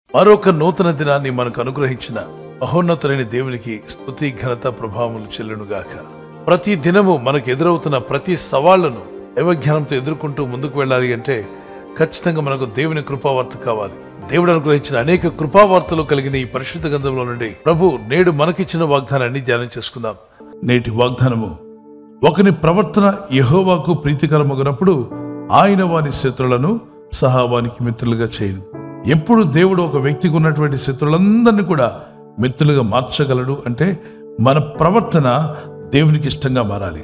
మరొక నూతన దినాన్ని మనకు అనుగ్రహించిన మహోన్నతులైన దేవునికి స్తుతి ఘనత ప్రభావములు చెల్లునుగాక ప్రతి దినము మనకు ఎదురవుతున్న ప్రతి సవాళ్లను దైవజ్ఞానంతో ఎదుర్కొంటూ ముందుకు వెళ్ళాలి అంటే ఖచ్చితంగా మనకు దేవుని కృపావార్త కావాలి దేవుడు అనుగ్రహించిన అనేక కృపావార్తలు కలిగిన ఈ పరిశుద్ధ గంధంలో నుండి ప్రభు నేడు మనకిచ్చిన వాగ్దానాన్ని ధ్యానం చేసుకుందాం నేటి వాగ్దానము ఒకని ప్రవర్తన యహోవాకు ప్రీతికరమగినప్పుడు ఆయన వాని శత్రులను సహా వానికి మిత్రులుగా చేయను ఎప్పుడు దేవుడు ఒక వ్యక్తికి ఉన్నటువంటి శత్రులందరినీ కూడా మిత్రులుగా మార్చగలడు అంటే మన ప్రవర్తన దేవునికి ఇష్టంగా మారాలి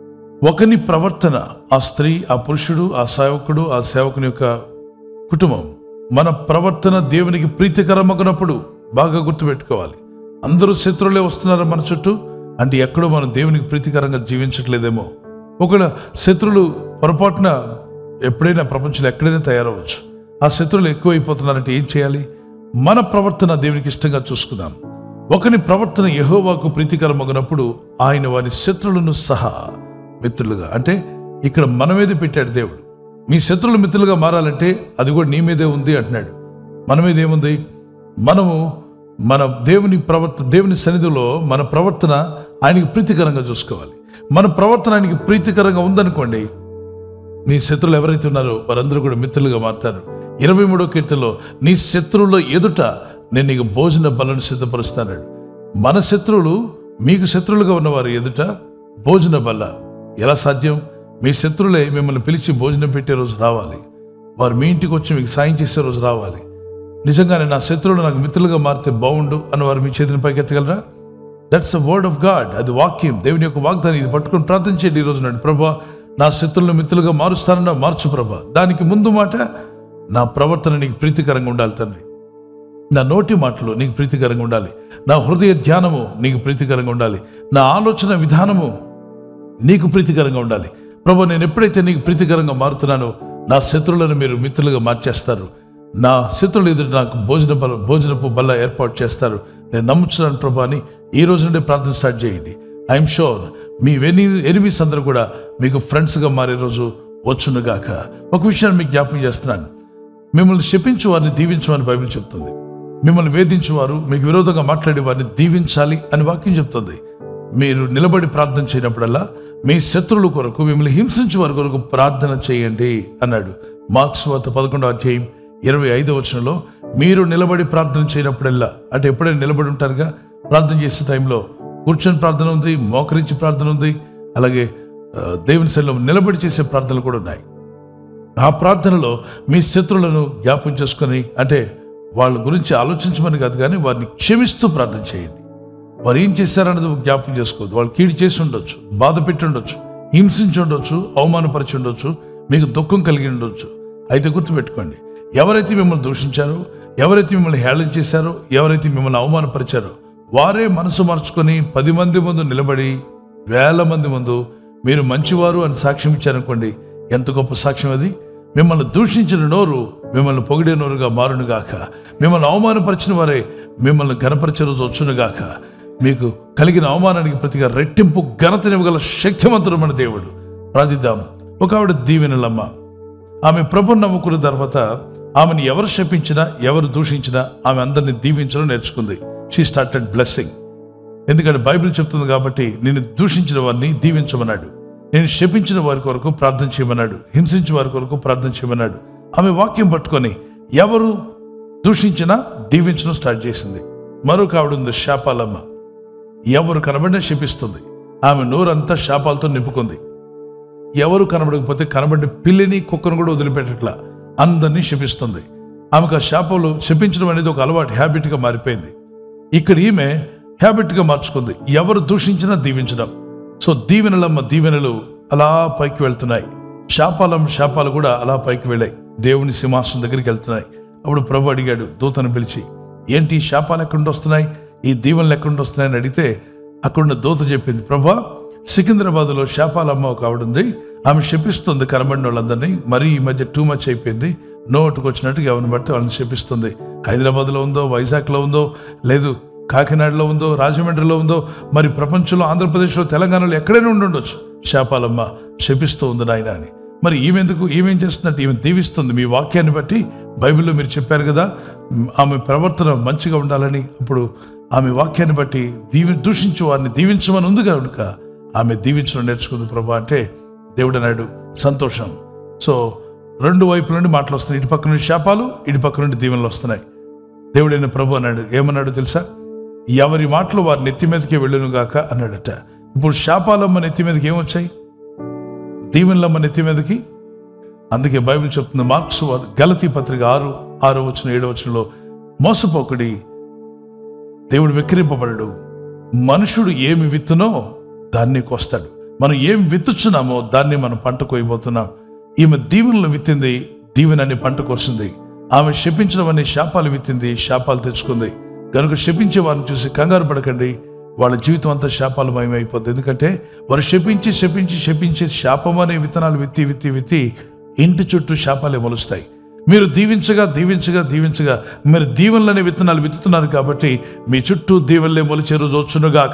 ఒకని ప్రవర్తన ఆ స్త్రీ ఆ పురుషుడు ఆ సేవకుడు ఆ సేవకుని యొక్క కుటుంబం మన ప్రవర్తన దేవునికి ప్రీతికరమగినప్పుడు బాగా గుర్తుపెట్టుకోవాలి అందరూ శత్రువులే వస్తున్నారు మన చుట్టూ అంటే ఎక్కడో మనం దేవునికి ప్రీతికరంగా జీవించట్లేదేమో ఒకవేళ శత్రువులు పొరపాటున ఎప్పుడైనా ప్రపంచంలో ఎక్కడైనా తయారవచ్చు ఆ శత్రువులు ఎక్కువైపోతున్నారంటే ఏం చేయాలి మన ప్రవర్తన దేవునికి ఇష్టంగా చూసుకుందాం ఒకని ప్రవర్తన యహోవాకు ప్రీతికరమగినప్పుడు ఆయన వారి శత్రువులను సహా మిత్రులుగా అంటే ఇక్కడ మన మీద పెట్టాడు దేవుడు మీ శత్రువులు మిత్రులుగా మారాలంటే అది కూడా నీ మీదే ఉంది అంటున్నాడు మన మీద ఏముంది మనము మన దేవుని ప్రవర్తన దేవుని సన్నిధిలో మన ప్రవర్తన ఆయనకి ప్రీతికరంగా చూసుకోవాలి మన ప్రవర్తన ఆయనకి ప్రీతికరంగా ఉందనుకోండి నీ శత్రువులు ఎవరైతే ఉన్నారో వారందరూ కూడా మిత్రులుగా మారుతారు ఇరవై మూడో కీర్తనలో నీ శత్రువుల ఎదుట నేను నీకు భోజన బలను సిద్ధపరుస్తాడు మన శత్రువులు మీకు శత్రువులుగా ఉన్నవారు ఎదుట భోజన బల్ల ఎలా సాధ్యం మీ శత్రువులే మిమ్మల్ని పిలిచి భోజనం పెట్టే రోజు రావాలి వారు మీ ఇంటికి వచ్చి మీకు సాయం చేసే రోజు రావాలి నిజంగానే నా శత్రువులు నాకు మిత్రులుగా మారితే బాగుండు అని వారు మీ చేతిని పైకి ఎత్తగలరా that's a word of God అది వాక్యం దేవుని యొక్క వాగ్దానం ఇది పట్టుకొని ప్రార్థించేది ఈ రోజు నాడు ప్రభా నా శత్రులను మిత్రులుగా మారుస్తానన్నా మార్చు ప్రభా దానికి ముందు మాట నా ప్రవర్తన నీకు ప్రీతికరంగా ఉండాలి తండ్రి నా నోటి మాటలు నీకు ప్రీతికరంగా ఉండాలి నా హృదయ ధ్యానము నీకు ప్రీతికరంగా ఉండాలి నా ఆలోచన విధానము నీకు ప్రీతికరంగా ఉండాలి ప్రభు నేను ఎప్పుడైతే నీకు ప్రీతికరంగా మారుతున్నానో నా శత్రువులను మీరు మిత్రులుగా మార్చేస్తారు నా శత్రువులు ఎదురు నాకు భోజన బల భోజనపు బల్ల ఏర్పాటు చేస్తారు నేను నమ్ముచున్నాను ప్రభు అని ఈ రోజు నుండి ప్రార్థన స్టార్ట్ చేయండి ఐఎమ్ షూర్ మీ వెని ఎనిమిస్ అందరూ కూడా మీకు ఫ్రెండ్స్గా మారే రోజు వచ్చునుగాక ఒక విషయాన్ని మీకు జ్ఞాపకం చేస్తున్నాను మిమ్మల్ని శపించు వారిని దీవించమని బైబిల్ చెప్తుంది మిమ్మల్ని వేధించువారు మీకు విరోధంగా మాట్లాడే వారిని దీవించాలి అని వాక్యం చెప్తుంది మీరు నిలబడి ప్రార్థన చేయనప్పుడల్లా మీ శత్రువుల కొరకు మిమ్మల్ని హింసించే వారి కొరకు ప్రార్థన చేయండి అన్నాడు మార్క్స్ వార్త పదకొండో అధ్యాయం ఇరవై ఐదో వచనంలో మీరు నిలబడి ప్రార్థన చేయనప్పుడల్లా అంటే ఎప్పుడైనా నిలబడి ఉంటారుగా ప్రార్థన చేసే టైంలో కూర్చొని ప్రార్థన ఉంది మోకరించి ప్రార్థన ఉంది అలాగే ఆ, దేవుని శైలం నిలబడి చేసే ప్రార్థనలు కూడా ఉన్నాయి ఆ ప్రార్థనలో మీ శత్రువులను జ్ఞాపం చేసుకొని అంటే వాళ్ళ గురించి ఆలోచించమని కాదు కానీ వారిని క్షమిస్తూ ప్రార్థన చేయండి వారు ఏం చేశారన్నది జ్ఞాపం చేసుకోవద్దు వాళ్ళు కీడు చేసి ఉండొచ్చు బాధ పెట్టి ఉండొచ్చు హింసించి ఉండొచ్చు అవమానపరిచి ఉండొచ్చు మీకు దుఃఖం కలిగి ఉండొచ్చు అయితే గుర్తుపెట్టుకోండి ఎవరైతే మిమ్మల్ని దూషించారో ఎవరైతే మిమ్మల్ని హేళన చేశారో ఎవరైతే మిమ్మల్ని అవమానపరిచారో వారే మనసు మార్చుకొని పది మంది ముందు నిలబడి వేల మంది ముందు మీరు మంచివారు అని సాక్ష్యం ఇచ్చారనుకోండి ఎంత గొప్ప సాక్ష్యం అది మిమ్మల్ని దూషించిన నోరు మిమ్మల్ని పొగిడే నోరుగా మారునుగాక మిమ్మల్ని అవమానపరిచిన వారే మిమ్మల్ని ఘనపరిచే రోజు వచ్చునుగాక మీకు కలిగిన అవమానానికి ప్రతిగా రెట్టింపు ఘనతనివ్వగల శక్తివంతుడు మన దేవుడు ప్రార్థిద్దాం ఒక ఆవిడ దీవెనలమ్మ ఆమె ప్రభుని నమ్ముకున్న తర్వాత ఆమెను ఎవరు శపించినా ఎవరు దూషించినా ఆమె అందరిని దీవించడం నేర్చుకుంది షీ స్టార్టెడ్ బ్లెస్సింగ్ ఎందుకంటే బైబిల్ చెప్తుంది కాబట్టి నేను దూషించిన వారిని దీవించమన్నాడు నేను శపించిన వారి కొరకు ప్రార్థన చేయమన్నాడు హింసించిన వారి కొరకు ప్రార్థన చేయమన్నాడు ఆమె వాక్యం పట్టుకొని ఎవరు దూషించినా దీవించడం స్టార్ట్ చేసింది మరొక ఆవిడ ఉంది శాపాలమ్మ ఎవరు కనబడినా శపిస్తుంది ఆమె నోరంతా శాపాలతో నింపుకుంది ఎవరు కనబడకపోతే కనబడిన పిల్లిని కుక్కను కూడా వదిలిపెట్టట్లా అందరినీ శపిస్తుంది ఆమెకు ఆ శాపంలో శపించడం అనేది ఒక అలవాటు హ్యాబిట్గా మారిపోయింది ఇక్కడ ఈమె హ్యాబిట్గా మార్చుకుంది ఎవరు దూషించినా దీవించడం సో దీవెనలమ్మ దీవెనలు అలా పైకి వెళ్తున్నాయి శాపాలమ్మ శాపాలు కూడా అలా పైకి వెళ్ళాయి దేవుని సింహాసనం దగ్గరికి వెళ్తున్నాయి అప్పుడు ప్రభు అడిగాడు దూతను పిలిచి ఏంటి ఈ శాపాలు ఎక్కడి నుండి వస్తున్నాయి ఈ దీవెనలు ఎక్కడి నుండి వస్తున్నాయని అడిగితే అక్కడున్న దూత చెప్పింది ప్రభా సికింద్రాబాద్లో శాపాలమ్మ ఒక ఆవిడ ఉంది ఆమె శపిస్తుంది కనబడిన వాళ్ళందరినీ మరీ ఈ మధ్య టూ మచ్ అయిపోయింది నోటుకు వచ్చినట్టుగా ఎవరిని బట్టి వాళ్ళని శపిస్తుంది హైదరాబాద్లో ఉందో వైజాగ్లో ఉందో లేదు కాకినాడలో ఉందో రాజమండ్రిలో ఉందో మరి ప్రపంచంలో ఆంధ్రప్రదేశ్లో తెలంగాణలో ఎక్కడైనా ఉండి ఉండొచ్చు శాపాలమ్మ శపిస్తూ ఉంది నాయన అని మరి ఈమెందుకు ఈమెం చేస్తున్నట్టు ఈమె దీవిస్తుంది మీ వాక్యాన్ని బట్టి బైబిల్లో మీరు చెప్పారు కదా మ్, ఆమె ప్రవర్తన మంచిగా ఉండాలని అప్పుడు ఆమె వాక్యాన్ని బట్టి దీవి దూషించు వారిని దీవించమని ఉంది కనుక ఆమె దీవించడం నేర్చుకుంది ప్రభా అంటే దేవుడు అన్నాడు సంతోషం సో రెండు వైపుల నుండి మాటలు వస్తున్నాయి ఇటు పక్క నుండి శాపాలు ఇటు పక్క నుండి దీవెనలు వస్తున్నాయి దేవుడైన ప్రభు అన్నాడు ఏమన్నాడు తెలుసా ఎవరి మాటలు వారి నెత్తి మీదకి వెళ్ళును గాక అన్నాడట ఇప్పుడు శాపాలమ్మ నెత్తి మీదకి ఏమొచ్చాయి దీవెనలమ్మ నెత్తి మీదకి అందుకే బైబిల్ చెప్తుంది మార్క్స్ వార్- గలతీ పత్రిక ఆరు ఆరో వచ్చిన ఏడో వచనంలో మోసపోకుడి దేవుడు వెక్కిరింపబడడు మనుషుడు ఏమి విత్తునో దాన్ని కోస్తాడు మనం ఏం విత్తుచున్నామో దాన్ని మనం పంట కోయబోతున్నాం ఈమె దీవెనలు విత్తింది దీవెనని పంట కోసింది ఆమె శపించడం అనే శాపాలు విత్తింది శాపాలు తెచ్చుకుంది కనుక శపించే వారిని చూసి కంగారు పడకండి వాళ్ళ జీవితం అంతా శాపాలమయం అయిపోద్ది ఎందుకంటే వారు శపించి శపించి శపించి శాపం అనే విత్తనాలు విత్తి విత్తి విత్తి ఇంటి చుట్టూ శాపాలే మొలుస్తాయి మీరు దీవించగా దీవించగా దీవించగా మీరు దీవెనలనే విత్తనాలు విత్తుతున్నారు కాబట్టి మీ చుట్టూ దీవెనలే మొలిచే రోజు వచ్చునుగాక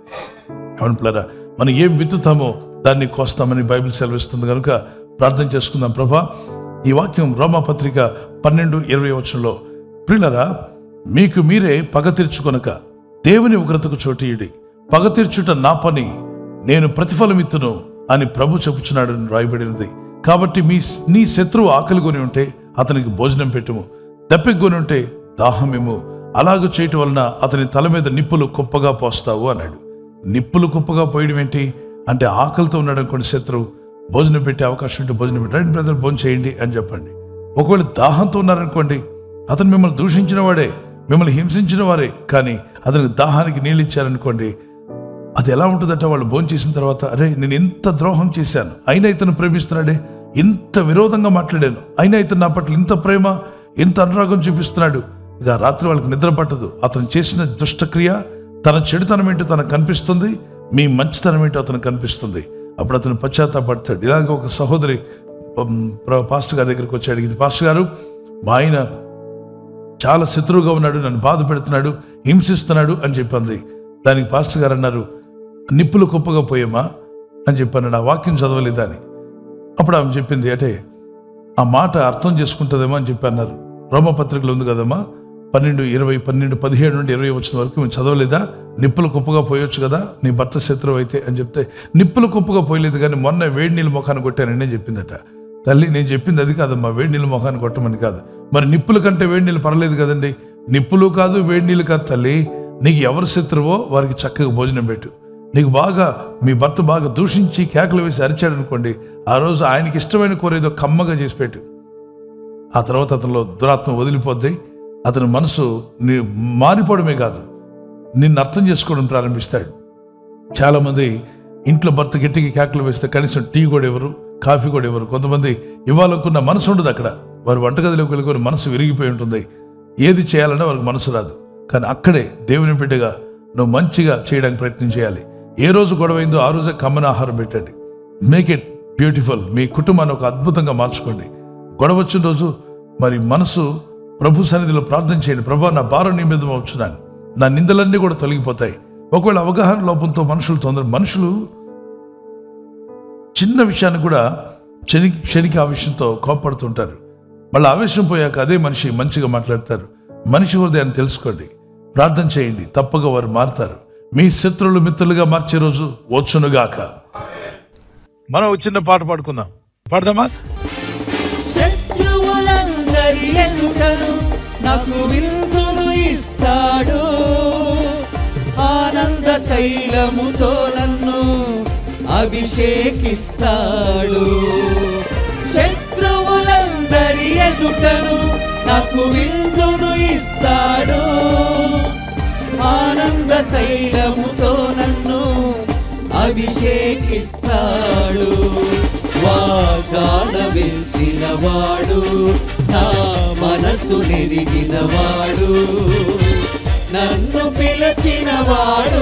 అవును ప్లరా మనం ఏం విత్తుతామో దాన్ని కోస్తామని బైబిల్ సెలవిస్తుంది కనుక ప్రార్థన చేసుకుందాం ప్రభా ఈ వాక్యం రోమాపత్రిక పన్నెండు ఇరవై వచనంలో ప్రియులరా మీకు మీరే పగ తీర్చుకొనక దేవుని ఉగ్రతకు చోటీయుడి పగ తీర్చుట నా పని నేను ప్రతిఫలమిత్తును అని ప్రభు చెప్పుచున్నాడు అని రాయబడినది కాబట్టి మీ నీ శత్రువు ఆకలి కొని ఉంటే అతనికి భోజనం పెట్టుము దప్పికొని ఉంటే దాహమేము అలాగ చేయటం వలన అతని తల మీద నిప్పులు కుప్పగా పోస్తావు అన్నాడు నిప్పులు కుప్పగా పోయడం ఏంటి అంటే ఆకలితో ఉన్నాడు అనుకోండి శత్రువు భోజనం పెట్టే అవకాశం ఉంటే భోజనం పెట్టండి బ్రదర్ భోజనం చేయండి అని చెప్పండి ఒకవేళ దాహంతో ఉన్నారనుకోండి అతను మిమ్మల్ని దూషించిన వాడే మిమ్మల్ని హింసించిన వారే కానీ అతనికి దాహానికి నీళ్ళు ఇచ్చారనుకోండి అది ఎలా ఉంటుందంటే వాళ్ళు భోజనం చేసిన తర్వాత అరే నేను ఎంత ద్రోహం చేశాను అయినా ఇతను ప్రేమిస్తున్నాడే ఇంత విరోధంగా మాట్లాడాను అయినా ఇతను నా పట్ల ఇంత ప్రేమ ఇంత అనురాగం చూపిస్తున్నాడు ఇక ఆ రాత్రి వాళ్ళకి నిద్ర పట్టదు అతను చేసిన దుష్టక్రియ తన చెడుతనం ఏంటో తనకు కనిపిస్తుంది మీ మంచితనం ఏంటో అతను కనిపిస్తుంది అప్పుడు అతను పశ్చాత్తాపడతాడు ఇలాగ ఒక సహోదరి ఉమ్, ప్ర- పాస్టర్ గారి దగ్గరికి వచ్చాడు ఇది పాస్టర్ గారు మా ఆయన చాలా శత్రువుగా ఉన్నాడు నన్ను బాధ పెడుతున్నాడు హింసిస్తున్నాడు అని చెప్పింది దానికి పాస్టర్ గారు అన్నారు నిప్పులు కుప్పగా పోయేమా అని చెప్పాను నా వాక్యం చదవలేదా అని అప్పుడు ఆమె చెప్పింది అంటే ఆ మాట అర్థం చేసుకుంటుందేమో అని చెప్పి అన్నారు రోమపత్రికలు ఉంది కదమ్మా పన్నెండు ఇరవై పన్నెండు పదిహేడు నుండి ఇరవై వచ్చిన వరకు మేము చదవలేదా నిప్పులు కుప్పగా పోయొచ్చు కదా నీ భర్త శత్రువు అయితే అని చెప్తే నిప్పులు కుప్పగా పోయలేదు కానీ మొన్న వేడి నీళ్ళు ముఖాన్ని కొట్టానని నేను చెప్పిందట తల్లి నేను చెప్పింది అది కాదమ్మా వేడి నీళ్ళు ముఖాన్ని కొట్టమని కాదు మరి నిప్పుల కంటే వేడి నీళ్ళు పర్లేదు కదండి నిప్పులు కాదు వేడి నీళ్ళు కాదు తల్లి నీకు ఎవరు శత్రువో వారికి చక్కగా భోజనం పెట్టు నీకు బాగా మీ భర్త బాగా దూషించి కేకలు వేసి అరిచాడు అనుకోండి ఆ రోజు ఆయనకి ఇష్టమైన కూర ఏదో కమ్మగా చేసి పెట్టు ఆ తర్వాత అతనిలో దురాత్మ వదిలిపోద్ది అతని మనసు నీ మారిపోవడమే కాదు నిన్ను అర్థం చేసుకోవడం ప్రారంభిస్తాడు చాలామంది ఇంట్లో భర్త గట్టికి కేకలు వేస్తే కనీసం టీ కూడా ఇవ్వరు కాఫీ కూడా ఇవ్వరు కొంతమంది ఇవ్వాలనుకున్న మనసు ఉండదు అక్కడ వారు వంటగదిలోకి వెళ్ళుకొని మనసు విరిగిపోయి ఉంటుంది ఏది చేయాలన్నా వారికి మనసు రాదు కానీ అక్కడే దేవుని బిడ్డగా నువ్వు మంచిగా చేయడానికి ప్రయత్నం చేయాలి ఏ రోజు గొడవైందో ఆ రోజే కమ్మన ఆహారం పెట్టండి మేక్ ఇట్ బ్యూటిఫుల్ మీ కుటుంబాన్ని ఒక అద్భుతంగా మార్చుకోండి గొడవ వచ్చిన రోజు మరి మనసు ప్రభు సన్నిధిలో ప్రార్థన చేయండి ప్రభా నా భారం నీ మీద వచ్చున్నాను నా నిందలన్నీ కూడా తొలగిపోతాయి ఒకవేళ అవగాహన లోపంతో మనుషులు తొందర మనుషులు చిన్న విషయాన్ని కూడా క్షణి క్షణిక ఆవేశంతో కోపడుతుంటారు మళ్ళీ ఆవేశం పోయాక అదే మనిషి మంచిగా మాట్లాడతారు మనిషి హృదయాన్ని తెలుసుకోండి ప్రార్థన చేయండి తప్పగా వారు మారుతారు మీ శత్రువులు మిత్రులుగా మార్చే రోజు వచ్చునుగాక మనం ఒక చిన్న పాట పాడుకుందాం పాడదామా శత్రువులందరి ఎదుటను నాకు విందును ఇస్తాడు ఆనంద తైలముతో నన్ను అభిషేకిస్తాడు శత్రువులందరి ఎదుటను నాకు విందును ఇస్తాడు ఆనంద తైలముతో నన్ను అభిషేకిస్తాడు వాగ్దాన వెలిసిన వాడు నా మనసు నెరిగిన వాడు నన్ను పిలచిన వాడు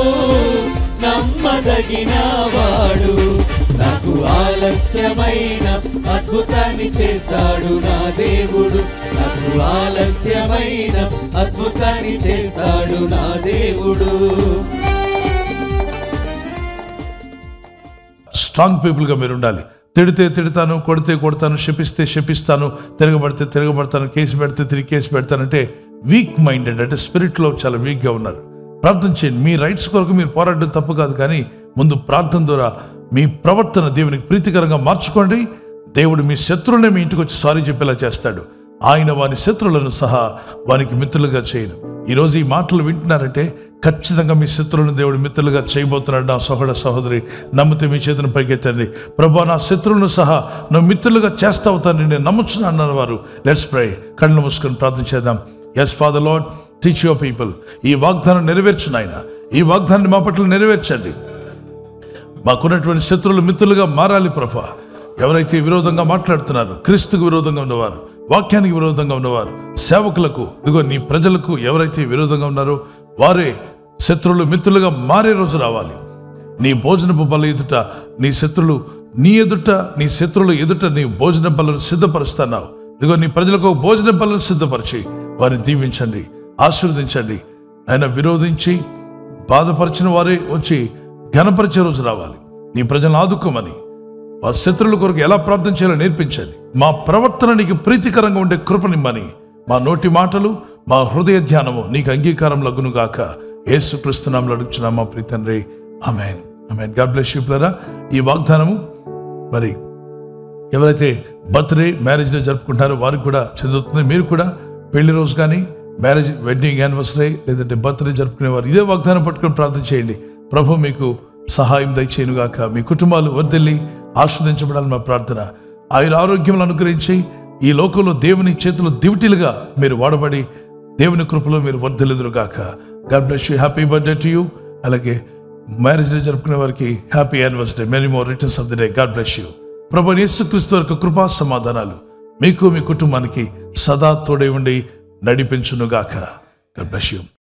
నమ్మదగిన వాడు నాకు ఆలస్యమైన అద్భుతాన్ని చేస్తాడు నా దేవుడు నాకు ఆలస్యమైన అద్భుతాన్ని చేస్తాడు నా దేవుడు స్ట్రాంగ్ పీపుల్గా మీరు ఉండాలి తిడితే తిడతాను కొడితే కొడతాను శపిస్తే శపిస్తాను తిరగబడితే తిరగబడతాను కేసు పెడితే తిరిగి కేసు పెడతానంటే వీక్ మైండెడ్ అంటే స్పిరిట్లో చాలా వీక్గా ఉన్నారు ప్రార్థన చేయండి మీ రైట్స్ కొరకు మీరు పోరాడడం తప్పు కాదు కానీ ముందు ప్రార్థన ద్వారా మీ ప్రవర్తన దేవునికి ప్రీతికరంగా మార్చుకోండి దేవుడు మీ శత్రువులనే మీ ఇంటికి వచ్చి సారీ చెప్పేలా చేస్తాడు ఆయన వారి శత్రువులను సహా వారికి మిత్రులుగా చేయను ఈరోజు ఈ మాటలు వింటున్నారంటే ఖచ్చితంగా మీ శత్రువులను దేవుడు మిత్రులుగా చేయబోతున్నాడు నా సహోదర సహోదరి నమ్మితే మీ చేతిని పైకెత్తండి ప్రభా నా శత్రువులను సహా నువ్వు మిత్రులుగా చేస్తా అవుతానని నేను నమ్ముచున్నాను అన్న వారు లెట్స్ ప్రే కళ్ళు మూసుకొని ప్రార్థన చేద్దాం yes Father Lord teach your people ఈ వాగ్దానం నెరవేర్చు నాయన ఈ వాగ్దానాన్ని మా పట్ల నెరవేర్చండి మాకున్నటువంటి శత్రువులు మిత్రులుగా మారాలి ప్రభా ఎవరైతే విరోధంగా మాట్లాడుతున్నారు క్రీస్తుకు విరోధంగా ఉన్నవారు వాక్యానికి విరోధంగా ఉన్నవారు సేవకులకు ఇదిగో నీ ప్రజలకు ఎవరైతే విరోధంగా ఉన్నారో వారే శత్రువులు మిత్రులుగా మారే రోజు రావాలి నీ భోజనపు బల ఎదుట నీ శత్రులు నీ ఎదుట నీ శత్రువుల ఎదుట నీ భోజన బలను సిద్ధపరుస్తున్నావు ఇదిగో నీ ప్రజలకు ఒక భోజన బలను సిద్ధపరిచి వారిని దీవించండి ఆశీర్వదించండి ఆయన విరోధించి బాధపరిచిన వారే వచ్చి ఘనపరిచే రోజు రావాలి నీ ప్రజలను ఆదుకోమని వారి శత్రువుల కొరకు ఎలా ప్రార్థన చేయాలో నేర్పించండి మా ప్రవర్తన నీకు ప్రీతికరంగా ఉండే కృపనిమ్మని మా నోటి మాటలు మా హృదయ ధ్యానము నీకు అంగీకారం లగును గాక యేసు క్రిస్తునామలు అడుగుచున్నా మా ప్రీతండ్రి amen amen God bless you ప్లరా ఈ వాగ్దానము మరి ఎవరైతే బర్త్డే మ్యారేజ్ డే జరుపుకుంటారో వారికి కూడా చదువుతుంది మీరు కూడా పెళ్లి రోజు కానీ మ్యారేజ్ వెడ్డింగ్ యానివర్సరీ లేదంటే బర్త్డే జరుపుకునే వారు ఇదే వాగ్దానం పట్టుకొని ప్రార్థన చేయండి ప్రభు మీకు సహాయం దయచేయనుగాక మీ కుటుంబాలు వర్దిల్లి ఆస్వాదించబడాలని మా ప్రార్థన ఆయన ఆరోగ్యములు అనుగ్రహించి ఈ లోకంలో దేవుని చేతులు దివిటీలుగా మీరు వాడబడి దేవుని కృపలో మీరు వర్ధిల్లుదురుగాక God bless you happy birthday to you అలాగే మ్యారేజ్ డే జరుపుకునే వారికి happy anniversary many more returns of the day God bless you ప్రభు యేసుక్రీస్తు వరకు కృపా సమాధానాలు మీకు మీ కుటుంబానికి సదా తోడై ఉండి నడిపించునుగాక గాడ్ బ్లెస్ యూ